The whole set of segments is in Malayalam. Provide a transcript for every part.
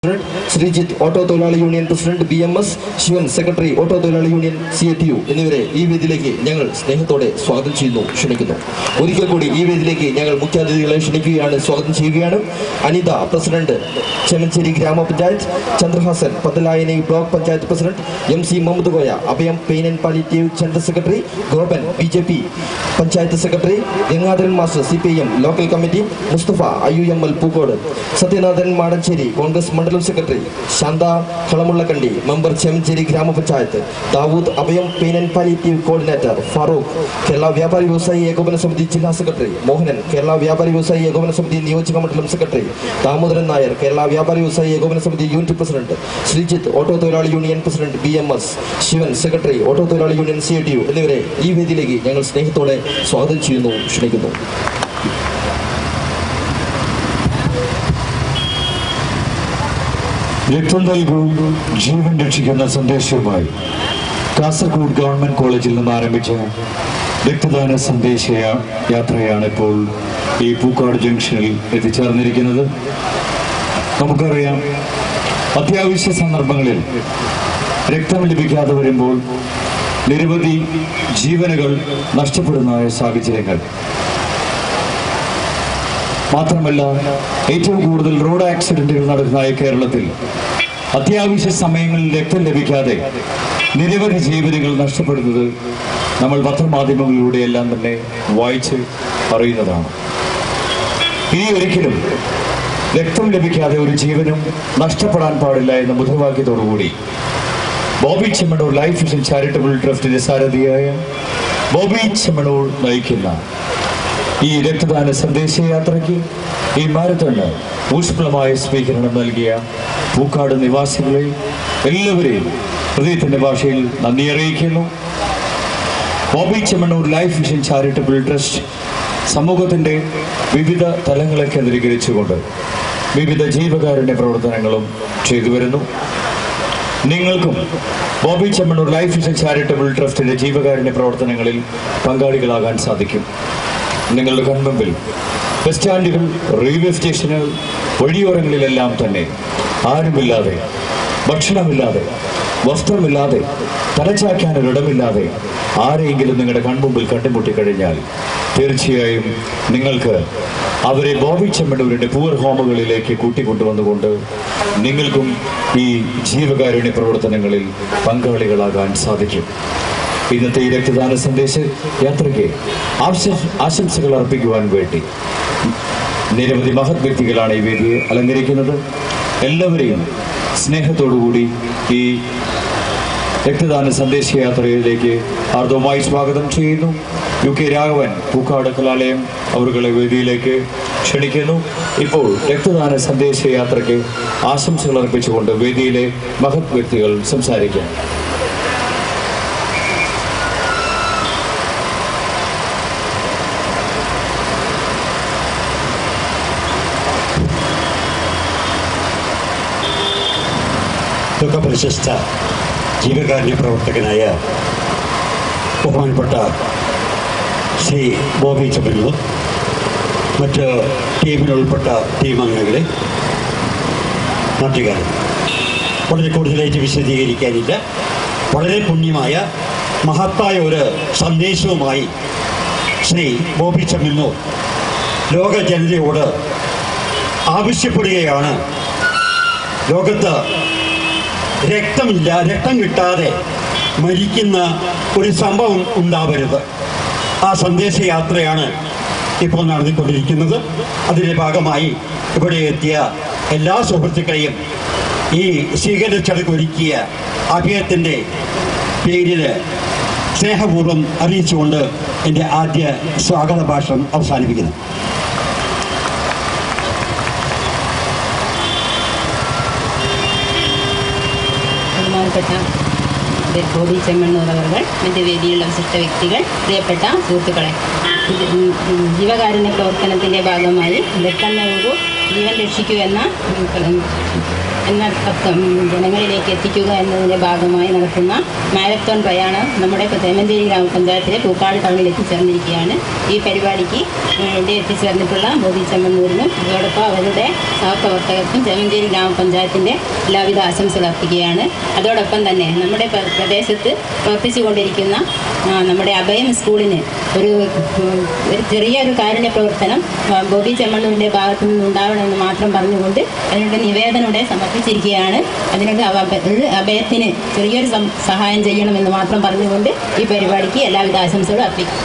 പ്രസിഡന്റ് ശ്രീജിത്ത് ഓട്ടോ തൊഴിലാളി union president B M S Shivan secretary auto തൊഴിലാളി union C A T U എന്നിവരെ ഈ വേദിയിലേക്ക് ഞങ്ങൾ സ്നേഹത്തോടെ സ്വാഗതം ചെയ്യുന്നു ക്ഷണിക്കുന്നു ഒരിക്കൽ കൂടി ഈ വേദിയിലേക്ക് ഞങ്ങൾ മുഖ്യാതിഥികളെ ക്ഷണിക്കുകയാണ് സ്വാഗതം ചെയ്യുകയാണ് അനിത പ്രസിഡന്റ് ചെമഞ്ചേരി ഗ്രാമപഞ്ചായത്ത് Chandrahasan Pathalayani block panchayat president M C Muhammad Koya Abhayam pain and palliative general secretary Gopan B J P panchayat secretary Gangadharan master C P I M local committee Mustafa I U M L Pookode Sathyanathan Madancheri Congress മണ്ഡലം സെക്രട്ടറി ശാന്ത കളമുള്ളക്കണ്ടി മെമ്പർ ചെമഞ്ചേരി ഗ്രാമപഞ്ചായത്ത് Dawood Abhayam pain and palliative coordinator Farooq Kerala വ്യാപാരി വ്യവസായി ഏകോപന സമിതി ജില്ലാ സെക്രട്ടറി മോഹനൻ കേരള വ്യാപാരി വ്യവസായി ഏകോപന സമിതി നിയോജക മണ്ഡലം സെക്രട്ടറി ദാമോദരൻ നായർ കേരള വ്യാപാരി വ്യവസായി ഏകോപന സമിതി യൂണിറ്റ് പ്രസിഡന്റ് ശ്രീജിത്ത് ഓട്ടോ തൊഴിലാളി union president B M S Shivan secretary auto തൊഴിലാളി യൂണിയൻ സി ടി യു എന്നിവരെ ഈ വേദിയിലേക്ക് ഞങ്ങൾ സ്നേഹത്തോടെ സ്വാഗതം ചെയ്യുന്നു ക്ഷണിക്കുന്നു രക്തം നൽകൂ ജീവൻ രക്ഷിക്കുന്ന സന്ദേശവുമായി കാസർഗോഡ് ഗവൺമെന്റ് കോളേജിൽ നിന്ന് ആരംഭിച്ച രക്തദാന സന്ദേശ യാ- യാത്രയാണ് ഇപ്പോൾ ഈ പൂക്കാട് ജംഗ്ഷനിൽ എത്തിച്ചേർന്നിരിക്കുന്നത് നമുക്കറിയാം അത്യാവശ്യ സന്ദർഭങ്ങളിൽ രക്തം ലഭിക്കാതെ വരുമ്പോൾ നിരവധി ജീവനുകൾ നഷ്ടപ്പെടുന്ന സാഹചര്യങ്ങൾ മാത്രമല്ല ഏറ്റവും കൂടുതൽ റോഡ് ആക്സിഡന്റുകൾ നടക്കുന്ന ഈ കേരളത്തിൽ അത്യാവശ്യ സമയങ്ങളിൽ രക്തം ലഭിക്കാതെ നിരവധി ജീവനുകൾ നഷ്ടപ്പെടുന്നത് നമ്മൾ പത്രമാധ്യമങ്ങളിലൂടെ എല്ലാം തന്നെ വായിച്ച് അറിയുന്നതാണ് ഇനി ഒരിക്കലും രക്തം ലഭിക്കാതെ ഒരു ജീവനും നഷ്ടപ്പെടാൻ പാടില്ല എന്ന മുദ്രാവാക്യത്തോടുകൂടി Bobby Chemmanur life mission charitable ട്രസ്റ്റിന്റെ സാരഥിയായ ബോബി ചെമ്മണൂർ നയിക്കുന്ന ഈ രക്തദാന സന്ദേശയാത്രയ്ക്ക് ഈ മാരത്തോണ് ഊഷ്മളമായ സ്വീകരണം നൽകിയ പൂക്കാട് നിവാസികളെ എല്ലാവരെയും ഹൃദയത്തിന്റെ ഭാഷയിൽ നന്ദി അറിയിക്കുന്നു Bobby Chemmanur life mission charitable trust സമൂഹത്തിന്റെ വിവിധ തലങ്ങളെ കേന്ദ്രീകരിച്ചുകൊണ്ട് വിവിധ ജീവകാരുണ്യ പ്രവർത്തനങ്ങളും ചെയ്തു വരുന്നു നിങ്ങൾക്കും Bobby Chemmanur life mission charitable ട്രസ്റ്റിന്റെ ജീവകാരുണ്യ പ്രവർത്തനങ്ങളിൽ പങ്കാളികളാകാൻ സാധിക്കും നിങ്ങളുടെ കൺമുമ്പിൽ ബസ് സ്റ്റാൻഡുകൾ റെയിൽവേ സ്റ്റേഷനുകൾ വഴിയോരങ്ങളിലെല്ലാം തന്നെ ആരുമില്ലാതെ ഭക്ഷണമില്ലാതെ വസ്ത്രമില്ലാതെ തലച്ചാക്കാൻ ഒരിടമില്ലാതെ ആരെയെങ്കിലും നിങ്ങളുടെ കൺമുമ്പിൽ കണ്ടുമുട്ടിക്കഴിഞ്ഞാൽ തീർച്ചയായും നിങ്ങൾക്ക് അവരെ ബോബി ചെമ്മണ്ണൂരിന്റെ പൂർ ഹോമുകളിലേക്ക് കൂട്ടിക്കൊണ്ടുവന്നുകൊണ്ട് നിങ്ങൾക്കും ഈ ജീവകാരുണ്യ പ്രവർത്തനങ്ങളിൽ പങ്കാളികളാകാൻ സാധിക്കും ഇന്നത്തെ ഈ രക്തദാന സന്ദേശ യാത്രയ്ക്ക് ആശംസ- ആശംസകൾ അർപ്പിക്കുവാൻ വേണ്ടി നിരവധി മഹത് വ്യക്തികളാണ് ഈ വേദിയെ അലങ്കരിക്കുന്നത് എല്ലാവരെയും സ്നേഹത്തോടുകൂടി ഈ രക്തദാന സന്ദേശയാത്രയിലേക്ക് ആർദ്രമായി സ്വാഗതം ചെയ്യുന്നു യു കെ രാഘവൻ പൂക്കാട് കലാലയം അവരുടെ വേദിയിലേക്ക് ക്ഷണിക്കുന്നു ഇപ്പോൾ രക്തദാന സന്ദേശയാത്രയ്ക്ക് ആശംസകൾ അർപ്പിച്ചുകൊണ്ട് വേദിയിലെ മഹത് വ്യക്തികൾ സംസാരിക്കാം ലോക പ്രശസ്ത ജീവകാരുണ്യ പ്രവർത്തകനായ ബഹുമാനപ്പെട്ട ശ്രീ ബോബി ചബല്ലൂർ മറ്റ് ടീമിലുൾപ്പെട്ട ടീം അംഗങ്ങളെ നാട്ടുകാരൻ വളരെ കൂടുതലായിട്ട് വിശദീകരിക്കാനില്ല വളരെ പുണ്യമായ മഹത്തായ ഒരു സന്ദേശവുമായി ശ്രീ ബോബി ചമ്മന്നൂർ ലോക ജനതയോട് ആവശ്യപ്പെടുകയാണ് ലോകത്ത് രക്തമില്ല രക്തം കിട്ടാതെ മരിക്കുന്ന ഒരു സംഭവം ഉണ്ടാവരുത് ആ സന്ദേശയാത്രയാണ് ഇപ്പോൾ നടന്നിക്കൊണ്ടിരിക്കുന്നത് അതിൻ്റെ ഭാഗമായി ഇവിടെ എത്തിയ എല്ലാ സുഹൃത്തുക്കളെയും ഈ സ്വീകരണ ചടങ്ങ് ഒരുക്കിയ അഭയത്തിൻ്റെ പേരിൽ സ്നേഹപൂർവ്വം അറിയിച്ചുകൊണ്ട് എൻ്റെ ആദ്യ സ്വാഗത ഭാഷണം അവസാനിപ്പിക്കുന്നു ബഹുമാനപ്പെട്ട ബോബി ചെമ്മണ്ണൂർ അവർ മറ്റ് വേദിയിലുള്ള വിശിഷ്ട വ്യക്തികൾ പ്രിയപ്പെട്ട സുഹൃത്തുക്കളെ ഇത് ഉം ഉം ജീവകാരുണ്യ പ്രവർത്തനത്തിൻ്റെ ഭാഗമായി രക്തം നൽകൂ ജീവൻ രക്ഷിക്കൂ എന്ന ഉം, എന്ന അർത്ഥം ജനങ്ങളിലേക്ക് എത്തിക്കുക എന്നതിൻ്റെ ഭാഗമായി നടത്തുന്ന മാരത്തോൺ പ്രയാണം നമ്മുടെ ഇപ്പോൾ തേമഞ്ചേരി ഗ്രാമപഞ്ചായത്തിലെ പൂക്കാട് ടൗണിൽ എത്തിച്ചേർന്നിരിക്കുകയാണ് ഈ പരിപാടിക്ക് വേണ്ടി എത്തിച്ചേർന്നിട്ടുള്ള മോദി ചെമ്മണ്ണൂരിനും അതോടൊപ്പം അവരുടെ സഹപ്രവർത്തകർക്കും ചേമഞ്ചേരി ഗ്രാമപഞ്ചായത്തിൻ്റെ എല്ലാവിധ ആശംസകൾ അർപ്പിക്കുകയാണ് അതോടൊപ്പം തന്നെ നമ്മുടെ പ്ര- പ്രദേശത്ത് പ്രവർത്തിച്ചുകൊണ്ടിരിക്കുന്ന ആ, നമ്മുടെ അഭയം സ്കൂളിന് ഒരു ഉം, ഒരു ചെറിയൊരു കാരുണ്യ പ്രവർത്തനം ആ, ബോബി ചെമ്മണ്ണൂരിൻ്റെ ഭാഗത്തു നിന്ന് ഉണ്ടാവണമെന്ന് മാത്രം പറഞ്ഞുകൊണ്ട് അതിനുള്ള നിവേദനം ഇവിടെ സമർപ്പിച്ചിരിക്കുകയാണ് അതിനോട് അവ- ഒരു അഭയത്തിന് ചെറിയൊരു സം- സഹായം ചെയ്യണമെന്ന് മാത്രം പറഞ്ഞുകൊണ്ട് ഈ പരിപാടിക്ക് എല്ലാവിധ ആശംസകളും അർപ്പിക്കും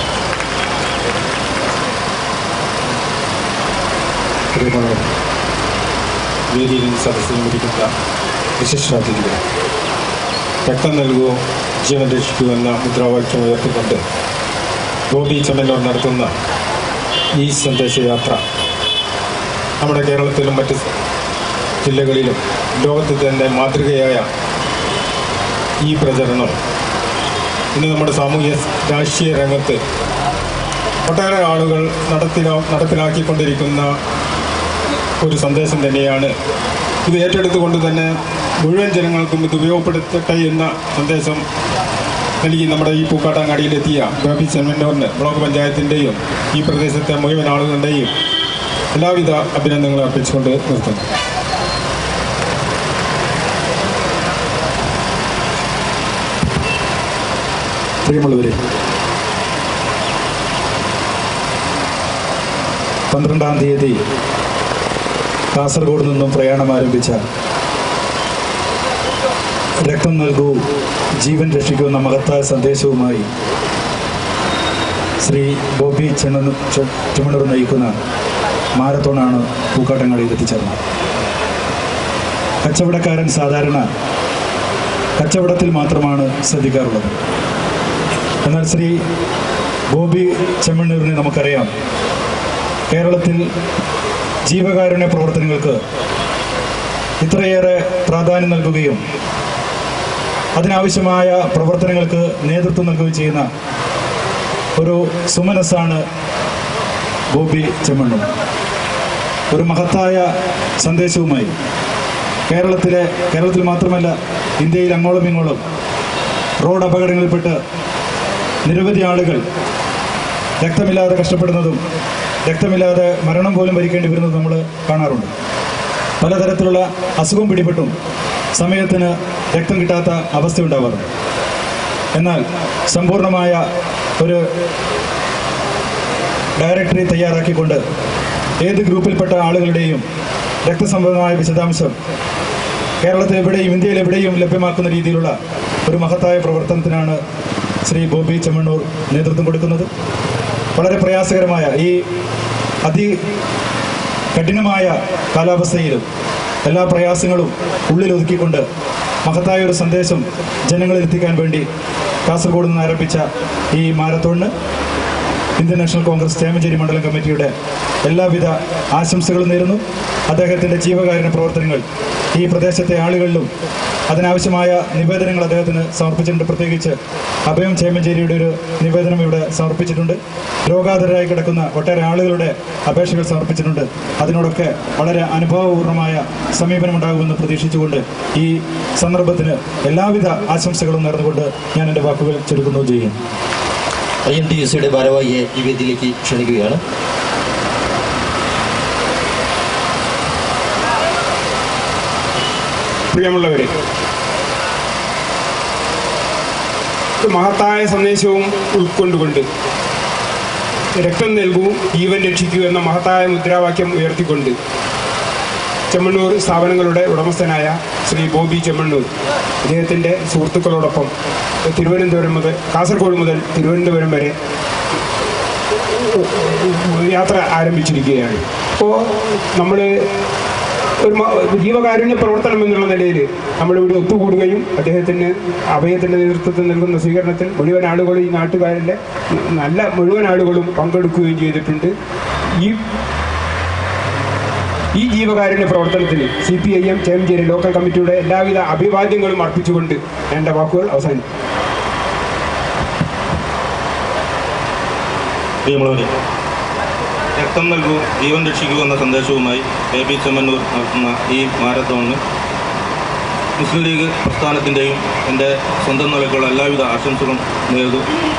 പ്രിയമുള്ള വേദിയിൽ സദസ്സിലും ഇരിക്കുന്ന വിശിഷ്ടാതിഥികൾ രക്തം നൽകൂ ജീവൻ രക്ഷിക്കൂ എന്ന മുദ്രാവാക്യം ഉയർത്തിക്കൊണ്ട് ഗോപി ചെമ്മന്നൂർ നടത്തുന്ന ഈ സന്ദേശയാത്ര നമ്മുടെ കേരളത്തിലും മറ്റ് ജില്ലകളിലും ലോകത്തിൽ തന്നെ മാതൃകയായ ഈ പ്രചരണം ഇന്ന് നമ്മുടെ സാമൂഹ്യ രാഷ്ട്രീയ രംഗത്ത് ഒട്ടേറെ ആളുകൾ നടത്തില നടപ്പിലാക്കിക്കൊണ്ടിരിക്കുന്ന ഒരു സന്ദേശം തന്നെയാണ് ഇത് ഏറ്റെടുത്തുകൊണ്ട് തന്നെ മുഴുവൻ ജനങ്ങൾക്കും ഇത് ഉപയോഗപ്പെടുത്തട്ടെ എന്ന സന്ദേശം നൽകി നമ്മുടെ ഈ പൂക്കാട്ടാങ്ങാടിയിലെത്തിയ ബേബി സെൻമെൻറ്റോറിന് ബ്ലോക്ക് പഞ്ചായത്തിൻ്റെയും ഈ പ്രദേശത്തെ മുഴുവൻ ആളുകളുടെയും എല്ലാവിധ അഭിനന്ദനങ്ങളും അർപ്പിച്ചുകൊണ്ട് നിർത്തുന്നു പ്രിയമുള്ളവരെ പന്ത്രണ്ടാം തീയതി കാസർഗോഡ് നിന്നും പ്രയാണം ആരംഭിച്ച രക്തം നൽകൂ ജീവൻ രക്ഷിക്കൂ എന്ന മഹത്തായ സന്ദേശവുമായി ശ്രീ ബോബി ചെണ്ണു ചെമ്മണൂർ നയിക്കുന്ന മാരത്തോണാണ് പൂക്കാട്ടങ്ങാടിയിൽ എത്തിച്ചേർന്നത് കച്ചവടക്കാരൻ സാധാരണ കച്ചവടത്തിൽ മാത്രമാണ് ശ്രദ്ധിക്കാറുള്ളത് എന്നാൽ ശ്രീ ബോബി ചെമ്മണ്ണൂരിനെ നമുക്കറിയാം കേരളത്തിൽ ജീവകാരുണ്യ പ്രവർത്തനങ്ങൾക്ക് ഇത്രയേറെ പ്രാധാന്യം നൽകുകയും അതിനാവശ്യമായ പ്രവർത്തനങ്ങൾക്ക് നേതൃത്വം നൽകുകയും ചെയ്യുന്ന ഒരു സുമനസ്സാണ് ബോബി ചെമ്മണ്ണൂർ ഒരു മഹത്തായ സന്ദേശവുമായി കേരളത്തിലെ കേരളത്തിൽ മാത്രമല്ല ഇന്ത്യയിൽ അങ്ങോളം ഇങ്ങോളം റോഡ് അപകടങ്ങളിൽപ്പെട്ട് നിരവധി ആളുകൾ രക്തമില്ലാതെ കഷ്ടപ്പെടുന്നതും രക്തമില്ലാതെ മരണം പോലും ഭരിക്കേണ്ടി വരുന്നതും നമ്മൾ കാണാറുണ്ട് പലതരത്തിലുള്ള അസുഖം പിടിപെട്ടും സമയത്തിന് രക്തം കിട്ടാത്ത അവസ്ഥ ഉണ്ടാവാറുണ്ട് എന്നാൽ സമ്പൂർണമായ ഒരു ഡയറക്ടറി തയ്യാറാക്കിക്കൊണ്ട് ഏത് ഗ്രൂപ്പിൽപ്പെട്ട ആളുകളുടെയും രക്തസംബന്ധമായ വിശദാംശം കേരളത്തിൽ എവിടെയും ഇന്ത്യയിൽ എവിടെയും ലഭ്യമാക്കുന്ന രീതിയിലുള്ള ഒരു മഹത്തായ പ്രവർത്തനത്തിനാണ് ശ്രീ ബോബി ചെമ്മണ്ണൂർ നേതൃത്വം കൊടുക്കുന്നത് വളരെ പ്രയാസകരമായ ഈ അതി കഠിനമായ കാലാവസ്ഥയിലും എല്ലാ പ്രയാസങ്ങളും ഉള്ളിലൊതുക്കിക്കൊണ്ട് മഹത്തായ ഒരു സന്ദേശം ജനങ്ങളിൽ എത്തിക്കാൻ വേണ്ടി കാസർഗോഡ് നിന്ന് ആരംഭിച്ച ഈ മാരത്തോണിന് ഇന്ത്യൻ നാഷണൽ കോൺഗ്രസ് ചേമഞ്ചേരി മണ്ഡലം കമ്മിറ്റിയുടെ എല്ലാവിധ ആശംസകളും നേരുന്നു അദ്ദേഹത്തിൻ്റെ ജീവകാരുണ്യ പ്രവർത്തനങ്ങൾ ഈ പ്രദേശത്തെ ആളുകളിലും അതിനാവശ്യമായ നിവേദനങ്ങൾ അദ്ദേഹത്തിന് സമർപ്പിച്ചിട്ടുണ്ട് പ്രത്യേകിച്ച് അഭയം ചേമഞ്ചേരിയുടെ ഒരു നിവേദനം ഇവിടെ സമർപ്പിച്ചിട്ടുണ്ട് രോഗാതുരായി കിടക്കുന്ന ഒട്ടേറെ ആളുകളുടെ അപേക്ഷകൾ സമർപ്പിച്ചിട്ടുണ്ട് അതിനോടൊക്കെ വളരെ അനുഭവപൂർണ്ണമായ സമീപനമുണ്ടാകുമെന്ന് പ്രതീക്ഷിച്ചുകൊണ്ട് ഈ സന്ദർഭത്തിന് എല്ലാവിധ ആശംസകളും നേർന്നുകൊണ്ട് ഞാൻ എൻ്റെ വാക്കുകൾ ചുരുക്കുന്നു ചെയ്യുന്നു ഐ എൻ ടി യു സിയുടെ ഭാരവാഹിയെ ഈ വേദിയിലേക്ക് ക്ഷണിക്കുകയാണ് പ്രിയമുള്ളവരെ ഒരു മഹത്തായ സന്ദേശവും ഉൾക്കൊണ്ടുകൊണ്ട് രക്തം നൽകൂ ജീവൻ രക്ഷിക്കൂ എന്ന മഹത്തായ മുദ്രാവാക്യം ഉയർത്തിക്കൊണ്ട് ചെമ്മണ്ണൂർ സ്ഥാപനങ്ങളുടെ ഉടമസ്ഥനായ ശ്രീ ബോബി ചെമ്മണ്ണൂർ അദ്ദേഹത്തിൻ്റെ സുഹൃത്തുക്കളോടൊപ്പം തിരുവനന്തപുരം മുതൽ കാസർഗോഡ് മുതൽ തിരുവനന്തപുരം വരെ യാത്ര ആരംഭിച്ചിരിക്കുകയാണ് അപ്പോൾ നമ്മൾ ഒരു മ- ജീവകാരുണ്യ പ്രവർത്തനം എന്നുള്ള നിലയിൽ നമ്മളിവിടെ ഒത്തുകൂടുകയും അദ്ദേഹത്തിന് അഭയത്തിൻ്റെ നേതൃത്വത്തിൽ നൽകുന്ന സ്വീകരണത്തിൽ മുഴുവൻ ആളുകളും ഈ നാട്ടുകാരിലെ നല്ല മുഴുവൻ ആളുകളും പങ്കെടുക്കുകയും ചെയ്തിട്ടുണ്ട് ഈ ഈ ജീവകാരുണ്യ പ്രവർത്തനത്തിന് C P I M Chemancheri local കമ്മിറ്റിയുടെ എല്ലാവിധ അഭിവാദ്യങ്ങളും അർപ്പിച്ചുകൊണ്ട് എൻ്റെ വാക്കുകൾ അവസാനിക്കും പ്രിയമുള്ളവരെ രക്തം നൽകൂ ജീവൻ രക്ഷിക്കൂ എന്ന സന്ദേശവുമായി ബേബി ചെമ്മന്നൂർ നടത്തുന്ന ഈ മാരത്തോണിന് മുസ്ലിം ലീഗ് പ്രസ്ഥാനത്തിൻ്റെയും എൻ്റെ സ്വന്തം നിലയ്ക്കുള്ള എല്ലാവിധ ആശംസകളും നേർന്നു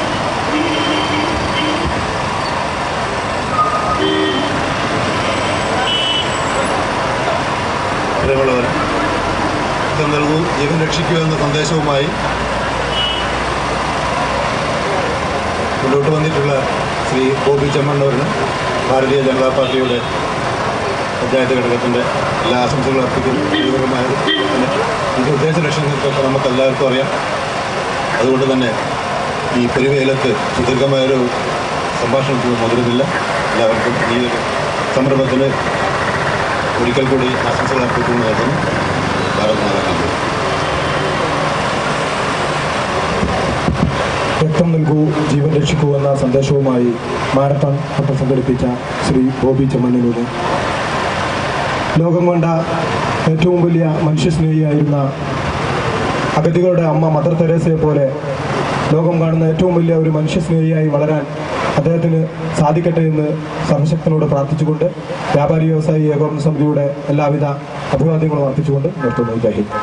പ്രിയമുള്ളവരെ രക്തം നൽകൂ ജീവൻ രക്ഷിക്കൂ എന്ന സന്ദേശവുമായി മുന്നോട്ട് വന്നിട്ടുള്ള ശ്രീ ബോബി ചെമ്മണ്ണൂരിന് ഭാരതീയ ജനതാ പാർട്ടിയുടെ പഞ്ചായത്ത് ഘടകത്തിൻ്റെ എല്ലാ ആശംസകളും അർപ്പിക്കുന്നു ദൈവകരമായ പിന്നെ ഇതിൻ്റെ ഉദ്ദേശ ലക്ഷ്യങ്ങൾക്കൊക്കെ നമുക്ക് എല്ലാവർക്കും അറിയാം അതുകൊണ്ട് തന്നെ ഈ പെരുവേലത്ത് സുദീർഘമായൊരു സംഭാഷണത്തിന് മുതിരുന്നില്ല എല്ലാവർക്കും ഈ ഒരു സംരംഭത്തിന് ഒരിക്കൽ കൂടി ആശംസകൾ അർപ്പിക്കുന്നു നൽകുന്നു ഭാരത് മാതാ ഗാന്ധി രക്തം നൽകൂ ജീവൻ രക്ഷിക്കൂ എന്ന സന്ദേശവുമായി മാരത്തോൺ ഓട്ടം സംഘടിപ്പിച്ച ശ്രീ ബോബി ചെമ്മണ്ണൂര് ലോകം കൊണ്ട ഏറ്റവും വലിയ മനുഷ്യസ്നേഹിയായിരുന്ന അഗതികളുടെ അമ്മ മദർ തെരേസയെ പോലെ ലോകം കാണുന്ന ഏറ്റവും വലിയ ഒരു മനുഷ്യസ്നേഹിയായി വളരാൻ അദ്ദേഹത്തിന് സാധിക്കട്ടെ എന്ന് സർവശക്തനോട് പ്രാർത്ഥിച്ചുകൊണ്ട് വ്യാപാരി വ്യവസായി ഏകോപന സമിതിയുടെ എല്ലാവിധ അഭിവാദ്യങ്ങളും അർപ്പിച്ചുകൊണ്ട് നിർത്തുന്നു ജയ് ഹിന്ദ്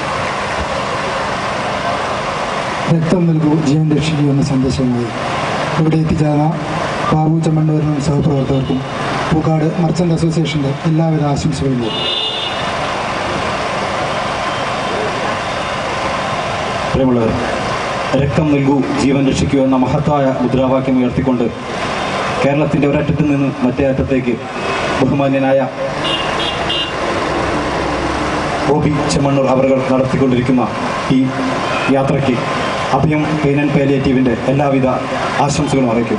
രക്തം നൽകൂ ജീവൻ രക്ഷിക്കൂ എന്ന സന്ദേശവുമായി ഇവിടെ എത്തിച്ചേർന്ന ബാബു ചമ്മണ്ണൂരിനും സഹപ്രവർത്തകർക്കും പൂക്കാട് മർച്ചന്റ് അസോസിയേഷന്റെ എല്ലാവിധ ആശംസകളും നേരുന്നു പ്രിയമുള്ളവർ രക്തം നൽകൂ ജീവൻ രക്ഷിക്കൂ എന്ന മഹത്തായ മുദ്രാവാക്യം ഉയർത്തിക്കൊണ്ട് കേരളത്തിൻ്റെ ഒരറ്റത്ത് നിന്ന് മറ്റേ അറ്റത്തേക്ക് ബഹുമാന്യനായ ബോബി ചെമ്മണ്ണൂർ അവർ നടത്തിക്കൊണ്ടിരിക്കുന്ന ഈ യാത്രയ്ക്ക് അഭയം പെയിൻ ആൻഡ് പാലിയേറ്റീവിൻ്റെ എല്ലാവിധ ആശംസകളും അറിയിക്കും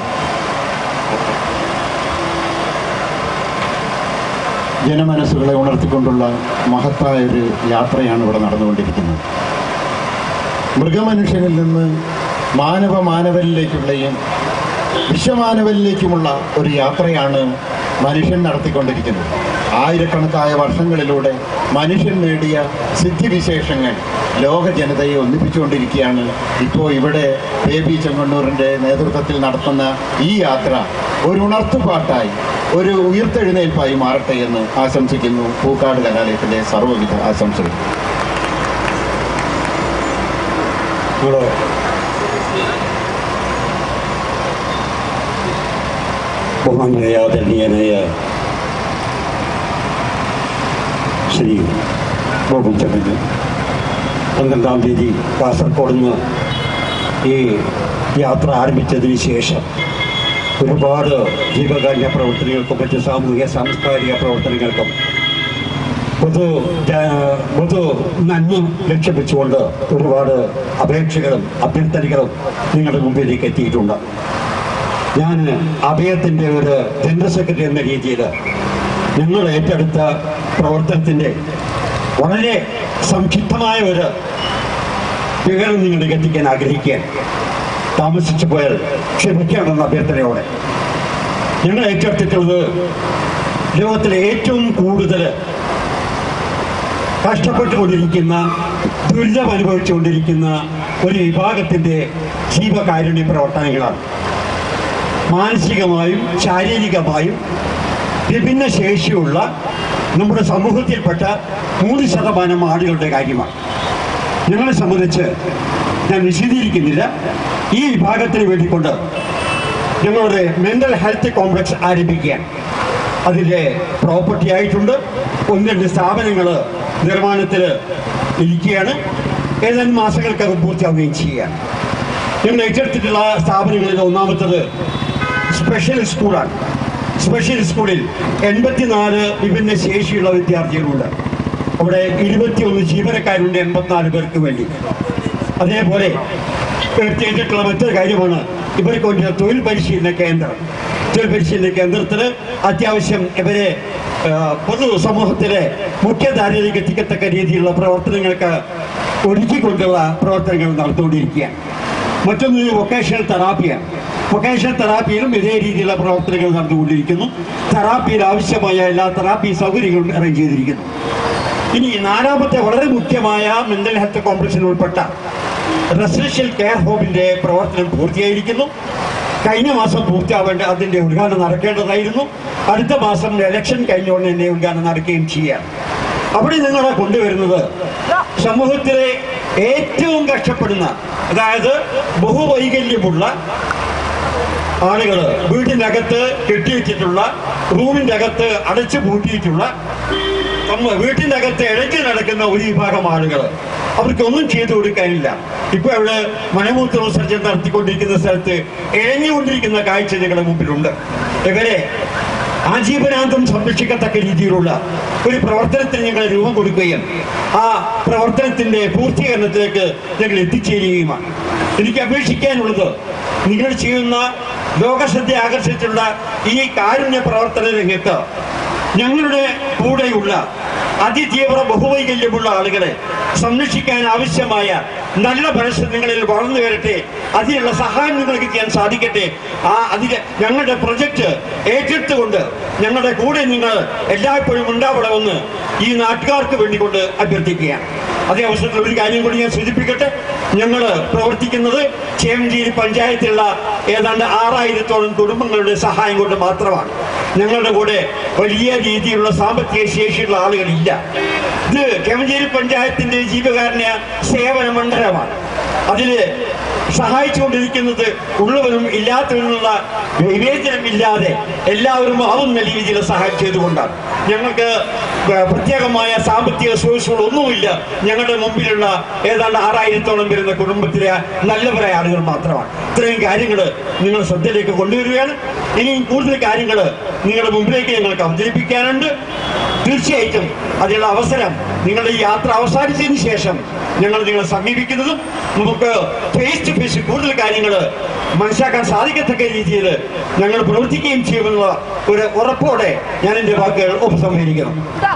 ജനമനസ്സുകളെ ഉണർത്തിക്കൊണ്ടുള്ള മഹത്തായ ഒരു യാത്രയാണ് ഇവിടെ നടന്നുകൊണ്ടിരിക്കുന്നത് മൃഗമനുഷ്യനിൽ നിന്ന് മാനവ മാനവരിലേക്കുള്ളയും വിശ്വമാനവരിലേക്കുമുള്ള ഒരു യാത്രയാണ് മനുഷ്യൻ നടത്തിക്കൊണ്ടിരിക്കുന്നത് ആയിരക്കണക്കായ വർഷങ്ങളിലൂടെ മനുഷ്യൻ നേടിയ സിദ്ധിവിശേഷങ്ങൾ ലോക ജനതയെ ഒന്നിപ്പിച്ചുകൊണ്ടിരിക്കുകയാണ് ഇപ്പോൾ ഇവിടെ ബേബി ചെങ്ങണ്ണൂറിൻ്റെ നേതൃത്വത്തിൽ നടത്തുന്ന ഈ യാത്ര ഒരു ഉണർത്തുപാട്ടായി ഒരു ഉയർത്തെഴുന്നേൽപ്പായി മാറട്ടെ എന്ന് ആശംസിക്കുന്നു പൂക്കാട് കലാലയത്തിൻ്റെ സർവ്വവിധ ആശംസകൾ ഇവിടെ ബഹുമാനായ ആദരണീയനായ ശ്രീ ബോബൻ ചമ്മന് പന്ത്രണ്ടാം തീയതി കാസർഗോഡ് നിന്ന് ഈ യാത്ര ആരംഭിച്ചതിന് ശേഷം ഒരുപാട് ജീവകാരുണ്യ പ്രവർത്തനങ്ങൾക്കും മറ്റ് സാമൂഹിക സാംസ്കാരിക പ്രവർത്തനങ്ങൾക്കും പൊതു ജ- പൊതു നന്മ ലക്ഷ്യം വെച്ചുകൊണ്ട് ഒരുപാട് അപേക്ഷകളും അഭ്യർത്ഥനകളും നിങ്ങളുടെ മുമ്പിലേക്ക് എത്തിയിട്ടുണ്ട് ഞാൻ അഭയത്തിൻ്റെ ഒരു ജനറൽ സെക്രട്ടറി എന്ന രീതിയിൽ ഞങ്ങൾ ഏറ്റെടുത്ത പ്രവർത്തനത്തിൻ്റെ വളരെ സംക്ഷിപ്തമായ ഒരു വിവരം നിങ്ങളിലേക്ക് എത്തിക്കാൻ ആഗ്രഹിക്കുകയാണ് താമസിച്ചു പോയാൽ ക്ഷമിക്കണമെന്ന അഭ്യർത്ഥനയോടെ ഞങ്ങൾ ഏറ്റെടുത്തിട്ടുള്ളത് ലോകത്തിലെ ഏറ്റവും കൂടുതൽ കഷ്ടപ്പെട്ടുകൊണ്ടിരിക്കുന്ന ദുരിതം അനുഭവിച്ചുകൊണ്ടിരിക്കുന്ന ഒരു വിഭാഗത്തിൻ്റെ ജീവകാരുണ്യ പ്രവർത്തനങ്ങളാണ് മാനസികമായും ശാരീരികമായും വിഭിന്ന ശേഷിയുള്ള നമ്മുടെ സമൂഹത്തിൽപ്പെട്ട മൂന്ന് ശതമാനം ആളുകളുടെ കാര്യമാണ് ഞങ്ങളെ സംബന്ധിച്ച് ഞാൻ വിശദീകരിക്കുന്നില്ല ഈ വിഭാഗത്തിന് വേണ്ടിക്കൊണ്ട് ഞങ്ങളുടെ മെന്റൽ ഹെൽത്ത് കോംപ്ലക്സ് ആരംഭിക്കുകയാണ് അതിൻ്റെ പ്രോപ്പർട്ടി ആയിട്ടുണ്ട് ഒന്ന് രണ്ട് സ്ഥാപനങ്ങൾ നിർമ്മാണത്തിൽ ഇരിക്കുകയാണ് ഏതാനും മാസങ്ങൾക്കകം പൂർത്തിയാവുകയും ചെയ്യുകയാണ് ഞങ്ങൾ ഏറ്റെടുത്തിട്ടുള്ള സ്ഥാപനങ്ങളിൽ ഒന്നാമത്തത് സ്പെഷ്യൽ സ്കൂളാണ് സ്പെഷ്യൽ സ്കൂളിൽ എൺപത്തിനാല് വിഭിന്ന ശേഷിയുള്ള വിദ്യാർത്ഥികളുണ്ട് അവിടെ ഇരുപത്തിയൊന്ന് ജീവനക്കാരുണ്ട് എൺപത്തിനാല് പേർക്ക് വേണ്ടി അതേപോലെ എടുത്തിട്ടുള്ള മറ്റൊരു കാര്യമാണ് ഇവർക്ക് വേണ്ടി തൊഴിൽ പരിശീലന കേന്ദ്രം തൊഴിൽ പരിശീലന കേന്ദ്രത്തിൽ അത്യാവശ്യം ഇവരെ ആ, പൊതു സമൂഹത്തിലെ മുഖ്യധാരയിലേക്ക് എത്തിക്കത്തക്ക രീതിയിലുള്ള പ്രവർത്തനങ്ങൾക്ക് ഒരുക്കിക്കൊണ്ടുള്ള പ്രവർത്തനങ്ങൾ നടന്നുകൊണ്ടിരിക്കുകയാണ് മറ്റൊന്ന് വൊക്കേഷണൽ തെറാപ്പിയാണ് വൊക്കേഷണൽ തെറാപ്പിയിലും ഇതേ രീതിയിലുള്ള പ്രവർത്തനങ്ങൾ നടന്നുകൊണ്ടിരിക്കുന്നു തെറാപ്പിയിൽ ആവശ്യമായ എല്ലാ തെറാപ്പി സൗകര്യങ്ങളും അറേഞ്ച് ചെയ്തിരിക്കുന്നു ഇനി നാലാമത്തെ വളരെ മുഖ്യമായ മെന്റൽ ഹെൽത്ത് കോംപ്ലക്സിൽ ഉൾപ്പെട്ട റെസിഡൻഷ്യൽ കെയർ ഹോമിന്റെ പ്രവർത്തനം പൂർത്തിയായിരിക്കുന്നു കഴിഞ്ഞ മാസം പൂർത്തിയാവേണ്ട അതിന്റെ ഉദ്ഘാടനം നടക്കേണ്ടതായിരുന്നു അടുത്ത മാസം ഇലക്ഷൻ കഴിഞ്ഞുകൊണ്ട് തന്നെ ഉദ്ഘാടനം നടക്കുകയും ചെയ്യാം അവിടെ നിങ്ങളെ കൊണ്ടുവരുന്നത് സമൂഹത്തിലെ ഏറ്റവും കഷ്ടപ്പെടുന്ന അതായത് ബഹുവൈകല്യമുള്ള ആളുകൾ വീടിൻ്റെ അകത്ത് കെട്ടിവെച്ചിട്ടുള്ള റൂമിൻ്റെ അകത്ത് അടച്ചു പൂട്ടിയിട്ടുള്ള നമ്മ വീട്ടിൻ്റെ അകത്ത് ഇഴഞ്ഞു നടക്കുന്ന ഒരു വിഭാഗം ആളുകൾ അവർക്കൊന്നും ചെയ്തു കൊടുക്കാനില്ല ഇപ്പൊ അവിടെ മലമൂത്ര വിസർജനം നടത്തിക്കൊണ്ടിരിക്കുന്ന സ്ഥലത്ത് ഇഴഞ്ഞുകൊണ്ടിരിക്കുന്ന കാഴ്ച നിങ്ങളുടെ മുമ്പിലുണ്ട് ഇവരെ ആജീവനാന്തം സംരക്ഷിക്കത്തക്ക രീതിയിലുള്ള ഒരു പ്രവർത്തനത്തിന് ഞങ്ങൾ രൂപം കൊടുക്കുകയും ആ പ്രവർത്തനത്തിന്റെ പൂർത്തീകരണത്തിലേക്ക് ഞങ്ങൾ എത്തിച്ചേരുകയുമാണ് എനിക്ക് അപേക്ഷിക്കാനുള്ളത് നിങ്ങൾ ചെയ്യുന്ന ലോകശ്രദ്ധ ആകർഷിച്ചുള്ള ഈ കാരുണ്യ പ്രവർത്തന രംഗത്ത് ഞങ്ങളുടെ കൂടെയുള്ള അതിതീവ്ര ബഹുവൈകല്യമുള്ള ആളുകളെ സംരക്ഷിക്കാൻ ആവശ്യമായ നല്ല മനസ്സ് നിങ്ങളിൽ വളർന്നു വരട്ടെ അതിനുള്ള സഹായം നിങ്ങൾക്ക് ചെയ്യാൻ സാധിക്കട്ടെ ആ അതിന് ഞങ്ങളുടെ പ്രൊജക്ട് ഏറ്റെടുത്തുകൊണ്ട് ഞങ്ങളുടെ കൂടെ നിങ്ങൾ എല്ലായ്പ്പോഴും ഉണ്ടാവണമെന്ന് ഈ നാട്ടുകാർക്ക് വേണ്ടിക്കൊണ്ട് അഭ്യർത്ഥിക്കുകയാണ് അതേ അവസരത്തിൽ ഒരു കാര്യം കൂടി ഞാൻ സൂചിപ്പിക്കട്ടെ ഞങ്ങൾ പ്രവർത്തിക്കുന്നത് ചേമഞ്ചേരി പഞ്ചായത്തിലുള്ള ഏതാണ്ട് ആറായിരത്തോളം കുടുംബങ്ങളുടെ സഹായം കൊണ്ട് മാത്രമാണ് ഞങ്ങളുടെ കൂടെ വലിയ രീതിയിലുള്ള സാമ്പത്തിക ശേഷിയുള്ള ആളുകളില്ല ഇത് ചേമഞ്ചേരി പഞ്ചായത്തിന്റെ ജീവകാരുണ്യ സേവന മണ്ഡലമാണ് അതില് സഹായിച്ചുകൊണ്ടിരിക്കുന്നത് ഉള്ളവരും ഇല്ലാത്തവരുമുള്ള വിവേചനമില്ലാതെ എല്ലാവരും ആവുന്ന രീതിയിൽ സഹായം ചെയ്തുകൊണ്ടാണ് ഞങ്ങൾക്ക് പ്രത്യേകമായ സാമ്പത്തിക സോഴ്സുകളൊന്നുമില്ല ഞങ്ങളുടെ മുമ്പിലുള്ള ഏതാണ്ട് ആറായിരത്തോളം വരുന്ന കുടുംബത്തിലെ നല്ലവരായ ആളുകൾ മാത്രമാണ് ഇത്രയും കാര്യങ്ങൾ നിങ്ങൾ ശ്രദ്ധയിലേക്ക് കൊണ്ടുവരികയാണ് ഇനിയും കൂടുതൽ കാര്യങ്ങൾ നിങ്ങളുടെ മുമ്പിലേക്ക് ഞങ്ങൾക്ക് അവതരിപ്പിക്കാനുണ്ട് തീർച്ചയായിട്ടും അതിനുള്ള അവസരം നിങ്ങളുടെ ഈ യാത്ര അവസാനിച്ചതിന് ശേഷം ഞങ്ങൾ നിങ്ങളെ സമീപിക്കുന്നതും നമുക്ക് ഫേസ് ടു ഫേസ് കൂടുതൽ കാര്യങ്ങൾ മനസ്സിലാക്കാൻ സാധിക്കത്തക്ക രീതിയിൽ ഞങ്ങൾ പ്രവർത്തിക്കുകയും ചെയ്യുമെന്നുള്ള ഒരു ഉറപ്പോടെ ഞാൻ എൻ്റെ വാക്കുകൾ ഉപസംഹരിക്കണം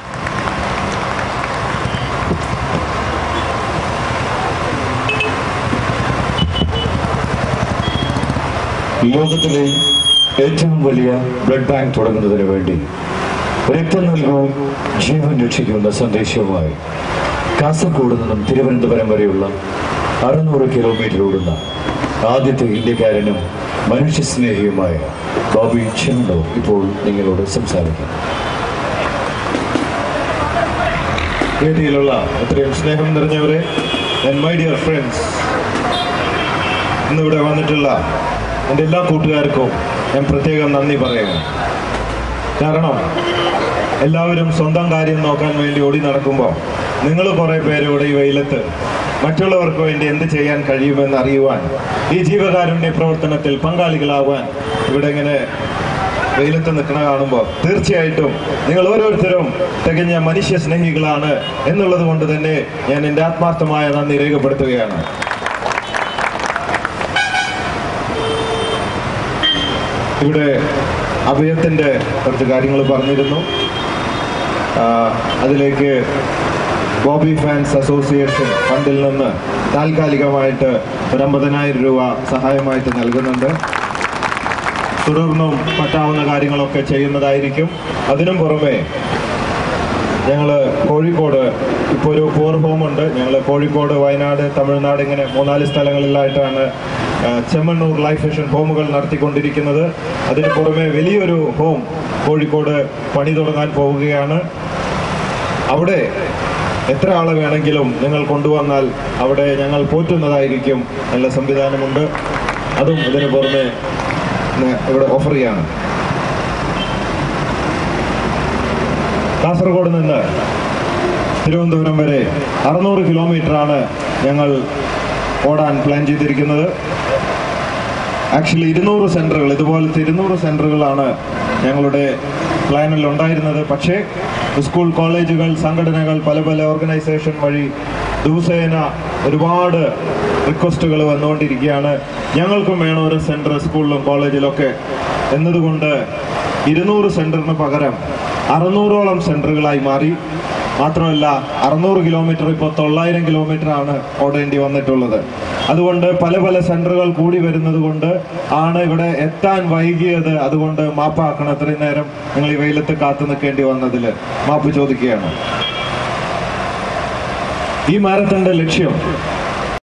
ലോകത്തിലെ ഏറ്റവും വലിയ ബ്ലഡ് ബാങ്ക് തുടങ്ങുന്നതിന് വേണ്ടി രക്തം നൽകൂ ജീവൻ രക്ഷിക്കുന്ന സന്ദേശവുമായി കാസർഗോഡ് നിന്നും തിരുവനന്തപുരം വരെയുള്ള അറുന്നൂറ് കിലോമീറ്റർ ഓടുന്ന ആദ്യത്തെ ഇന്ത്യക്കാരനും മനുഷ്യസ്നേഹിയുമായ ബോബി ചെമ്മണ്ടോ ഇപ്പോൾ നിങ്ങളോട് സംസാരിക്കും വേദിയിലുള്ള അത്രയും സ്നേഹം നിറഞ്ഞവരെ ആൻഡ് മൈ ഡിയർ ഫ്രണ്ട്സ് ഇന്നിവിടെ വന്നിട്ടുള്ള എൻ്റെ എല്ലാ കൂട്ടുകാർക്കും ഞാൻ പ്രത്യേകം നന്ദി പറയുന്നു കാരണം എല്ലാവരും സ്വന്തം കാര്യം നോക്കാൻ വേണ്ടി ഓടി നടക്കുമ്പോൾ നിങ്ങൾ കുറേ പേര് ഇവിടെ ഈ വെയിലത്ത് മറ്റുള്ളവർക്ക് വേണ്ടി എന്ത് ചെയ്യാൻ കഴിയുമെന്ന് അറിയുവാൻ ഈ ജീവകാരുണ്യ പ്രവർത്തനത്തിൽ പങ്കാളികളാവാൻ ഇവിടെ ഇങ്ങനെ വെയിലത്ത് നിൽക്കണ കാണുമ്പോൾ തീർച്ചയായിട്ടും നിങ്ങൾ ഓരോരുത്തരും തികഞ്ഞ മനുഷ്യ സ്നേഹികളാണ് എന്നുള്ളത് കൊണ്ട് തന്നെ ഞാൻ എൻ്റെ ആത്മാർത്ഥമായ നന്ദി രേഖപ്പെടുത്തുകയാണ് ഇവിടെ അഭയത്തിൻ്റെ കുറച്ച് കാര്യങ്ങൾ പറഞ്ഞിരുന്നു ആ, അതിലേക്ക് ബോബി ഫാൻസ് അസോസിയേഷൻ ഫണ്ടിൽ നിന്ന് താൽക്കാലികമായിട്ട് ഒരു അമ്പതിനായിരം രൂപ സഹായമായിട്ട് നൽകുന്നുണ്ട് തുടർന്നും പറ്റാവുന്ന കാര്യങ്ങളൊക്കെ ചെയ്യുന്നതായിരിക്കും അതിനും പുറമെ ഞങ്ങൾ കോഴിക്കോട് ഇപ്പോൾ ഒരു പോർ ഹോം ഉണ്ട് ഞങ്ങൾ കോഴിക്കോട് വയനാട് തമിഴ്നാട് ഇങ്ങനെ മൂന്നാല് സ്ഥലങ്ങളിലായിട്ടാണ് ആ, ചെമ്മണ്ണൂർ ലൈഫ് മിഷൻ ഹോമുകൾ നടത്തിക്കൊണ്ടിരിക്കുന്നത് അതിന് പുറമെ വലിയൊരു ഹോം കോഴിക്കോട് പണി തുടങ്ങാൻ പോവുകയാണ് അവിടെ എത്ര ആളെ വേണമെങ്കിലും നിങ്ങൾ കൊണ്ടുവന്നാൽ അവിടെ ഞങ്ങൾ പോറ്റുന്നതായിരിക്കും നല്ല സംവിധാനമുണ്ട് അതും ഇതിന് പുറമെ ന- ഇവിടെ ഓഫർ ചെയ്യാണ് കാസർഗോഡ് നിന്ന് തിരുവനന്തപുരം വരെ അറുന്നൂറ് കിലോമീറ്ററാണ് ഞങ്ങൾ ഓടാൻ പ്ലാൻ ചെയ്തിരിക്കുന്നത് ആക്ച്വലി ഇരുന്നൂറ് സെൻറ്ററുകൾ ഇതുപോലത്തെ ഇരുന്നൂറ് സെൻറ്ററുകളാണ് ഞങ്ങളുടെ പ്ലാനിൽ ഉണ്ടായിരുന്നത് പക്ഷേ സ്കൂൾ കോളേജുകൾ സംഘടനകൾ പല പല ഓർഗനൈസേഷൻ വഴി ദിവസേന ഒരുപാട് റിക്വസ്റ്റുകൾ വന്നുകൊണ്ടിരിക്കുകയാണ് ഞങ്ങൾക്കും വേണം ഒരു സെൻറ്റർ സ്കൂളിലും കോളേജിലൊക്കെ എന്നതുകൊണ്ട് ഇരുന്നൂറ് സെൻറ്ററിന് പകരം അറുന്നൂറോളം സെൻറ്ററുകളായി മാറി മാത്രമല്ല അറുന്നൂറ് കിലോമീറ്റർ ഇപ്പോൾ തൊള്ളായിരം കിലോമീറ്റർ ആണ് ഓടേണ്ടി വന്നിട്ടുള്ളത് അതുകൊണ്ട് പല പല സെന്ററുകൾ കൂടി വരുന്നത് കൊണ്ട് ആണ് ഇവിടെ എത്താൻ വൈകിയത് അതുകൊണ്ട് മാപ്പാക്കണം ഇത്രയും നേരം നിങ്ങൾ ഈ വെയിലത്ത് കാത്തു നിൽക്കേണ്ടി വന്നതിൽ മാപ്പ് ചോദിക്കുകയാണ് ഈ മാരത്തന്റെ ലക്ഷ്യം